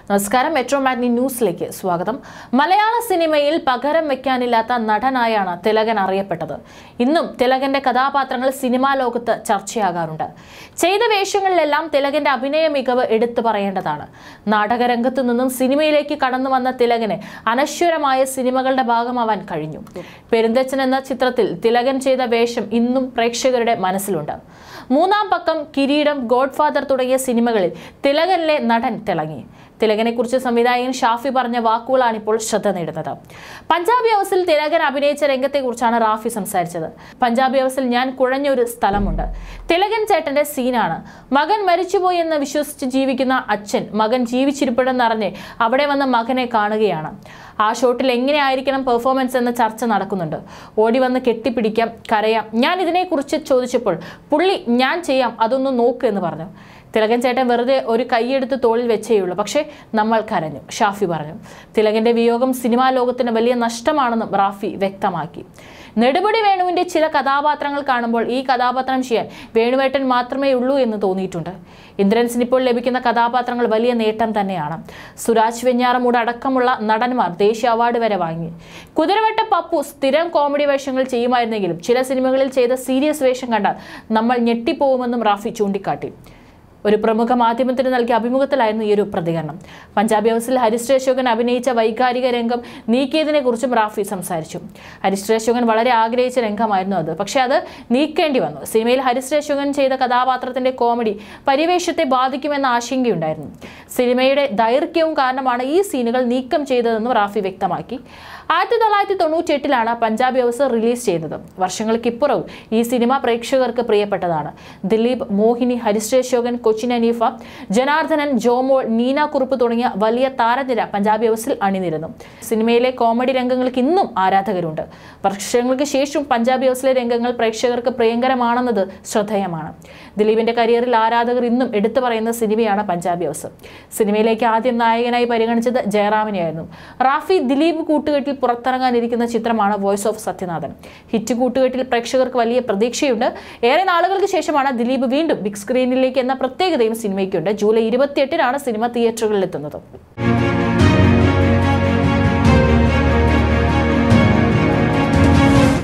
നമസ്കാരം മെട്രോ മാഗ്നി ന്യൂസിലേക്ക് സ്വാഗതം മലയാള സിനിമയിൽ പകരം വെക്കാനില്ലാത്ത നടനായാണ് തിലകൻ അറിയപ്പെട്ടത് ഇന്നും തിലകന്റെ കഥാപാത്രങ്ങൾ സിനിമാ ലോകത്ത് ചർച്ചയാകാറുണ്ട് ചെയ്ത വേഷങ്ങളിലെല്ലാം തിലകന്റെ അഭിനയ മികവ് എടുത്തു പറയേണ്ടതാണ് നാടകരംഗത്തു നിന്നും സിനിമയിലേക്ക് കടന്നു വന്ന തിലകന് അനശ്വരമായ സിനിമകളുടെ ഭാഗമാവാൻ കഴിഞ്ഞു പെരുന്തച്ചൻ എന്ന ചിത്രത്തിൽ തിലകൻ ചെയ്ത വേഷം ഇന്നും പ്രേക്ഷകരുടെ മനസ്സിലുണ്ട് മൂന്നാം പക്കം കിരീടം ഗോഡ്ഫാദർ തുടങ്ങിയ സിനിമകളിൽ തിലകനിലെ നടൻ തിളങ്ങി തിലകനെ കുറിച്ച് സംവിധായകൻ ഷാഫി പറഞ്ഞ വാക്കുകളാണ് ഇപ്പോൾ ശ്രദ്ധ നേടുന്നത് പഞ്ചാബി ഹൗസിൽ തിലകൻ അഭിനയിച്ച രംഗത്തെക്കുറിച്ചാണ് റാഫി സംസാരിച്ചത് പഞ്ചാബി ഹൗസിൽ ഞാൻ കുഴഞ്ഞൊരു സ്ഥലമുണ്ട് തിലകൻ ചേട്ടന്റെ സീനാണ് മകൻ മരിച്ചുപോയി എന്ന് വിശ്വസിച്ച് ജീവിക്കുന്ന അച്ഛൻ മകൻ ജീവിച്ചിരിപ്പുണ്ടെന്നറിഞ്ഞ് അവിടെ വന്ന് മകനെ കാണുകയാണ് ആ ഷോട്ടിൽ എങ്ങനെയായിരിക്കണം പെർഫോമൻസ് എന്ന ചർച്ച നടക്കുന്നുണ്ട് ഓടി വന്ന് കെട്ടിപ്പിടിക്കാം കരയാം ഞാൻ ഇതിനെക്കുറിച്ച് ചോദിച്ചപ്പോൾ പുള്ളി ഞാൻ ചെയ്യാം അതൊന്ന് നോക്ക് എന്ന് പറഞ്ഞു തിലകൻ ചേട്ടൻ വെറുതെ ഒരു കൈയെടുത്ത് തോളിൽ വെച്ചേയുള്ളൂ പക്ഷേ നമ്മൾ കരഞ്ഞു ഷാഫി പറഞ്ഞു തിലകന്റെ വിയോഗം സിനിമാ ലോകത്തിന് വലിയ നഷ്ടമാണെന്നും റാഫി വ്യക്തമാക്കി നെടുപടി വേണുവിന്റെ ചില കഥാപാത്രങ്ങൾ കാണുമ്പോൾ ഈ കഥാപാത്രം ചെയ്യാൻ വേണുവേട്ടൻ മാത്രമേ ഉള്ളൂ എന്ന് തോന്നിയിട്ടുണ്ട് ഇന്ദ്രൻസിന് ഇപ്പോൾ ലഭിക്കുന്ന കഥാപാത്രങ്ങൾ വലിയ നേട്ടം തന്നെയാണ് സുരാജ് വെഞ്ഞാറമൂട് അടക്കമുള്ള നടന്മാർ ദേശീയ അവാർഡ് വരെ വാങ്ങി കുതിരവട്ട പപ്പു സ്ഥിരം കോമഡി വേഷങ്ങൾ ചെയ്യുമായിരുന്നെങ്കിലും ചില സിനിമകളിൽ ചെയ്ത സീരിയസ് വേഷം കണ്ടാൽ നമ്മൾ ഞെട്ടിപ്പോകുമെന്നും റാഫി ചൂണ്ടിക്കാട്ടി ഒരു പ്രമുഖ മാധ്യമത്തിന് നൽകിയ അഭിമുഖത്തിലായിരുന്നു ഈ ഒരു പ്രതികരണം പഞ്ചാബി ഹൗസിൽ ഹരിശ്രീ അശോകൻ അഭിനയിച്ച വൈകാരിക രംഗം നീക്കിയതിനെ കുറിച്ചും റാഫി സംസാരിച്ചു ഹരിശ്രീ അശോകൻ വളരെ ആഗ്രഹിച്ച രംഗമായിരുന്നു അത് പക്ഷെ അത് നീക്കേണ്ടി വന്നു സിനിമയിൽ ഹരിശ്രീ അശോകൻ ചെയ്ത കഥാപാത്രത്തിന്റെ കോമഡി പരിവേഷത്തെ ബാധിക്കുമെന്ന ആശങ്കയുണ്ടായിരുന്നു സിനിമയുടെ ദൈർഘ്യവും കാരണമാണ് ഈ സീനുകൾ നീക്കം ചെയ്തതെന്നും റാഫി വ്യക്തമാക്കി ആയിരത്തി തൊള്ളായിരത്തി തൊണ്ണൂറ്റി എട്ടിലാണ് പഞ്ചാബി ഹൗസ് റിലീസ് ചെയ്തത് വർഷങ്ങൾക്കിപ്പുറവും ഈ സിനിമ പ്രേക്ഷകർക്ക് പ്രിയപ്പെട്ടതാണ് ദിലീപ് മോഹിനി ഹരിശ്രീ അശോകൻ കൊച്ചിൻ അനീഫ ജനാർദ്ദനൻ ജോമോൾ നീന കുറുപ്പ് തുടങ്ങിയ വലിയ താരനിര പഞ്ചാബി ഹൗസിൽ അണിനിരുന്നു സിനിമയിലെ കോമഡി രംഗങ്ങൾക്ക് ഇന്നും ആരാധകരുണ്ട് വർഷങ്ങൾക്ക് ശേഷം പഞ്ചാബി ഹൗസിലെ രംഗങ്ങൾ പ്രേക്ഷകർക്ക് പ്രിയങ്കരമാണെന്നത് ശ്രദ്ധേയമാണ് ദിലീപിന്റെ കരിയറിൽ ആരാധകർ ഇന്നും എടുത്തു പറയുന്ന സിനിമയാണ് പഞ്ചാബി ഹൗസ് സിനിമയിലേക്ക് ആദ്യം നായകനായി പരിഗണിച്ചത് ജയറാമിനെയായിരുന്നു റാഫി ദിലീപ് കൂട്ടുകെട്ടിൽ പുറത്തിറങ്ങാനിരിക്കുന്ന ചിത്രമാണ് വോയിസ് ഓഫ് സത്യനാഥൻ ഹിറ്റ് കൂട്ടുകെട്ടിൽ പ്രേക്ഷകർക്ക് വലിയ പ്രതീക്ഷയുണ്ട് ഏറെ നാളുകൾക്ക് ശേഷമാണ് ദിലീപ് വീണ്ടും ബിഗ് സ്ക്രീനിലേക്ക് എന്ന പ്രത്യേകതയും സിനിമയ്ക്കുണ്ട് ജൂലൈ ഇരുപത്തിയെട്ടിനാണ് സിനിമ തിയേറ്ററുകളിൽ എത്തുന്നത്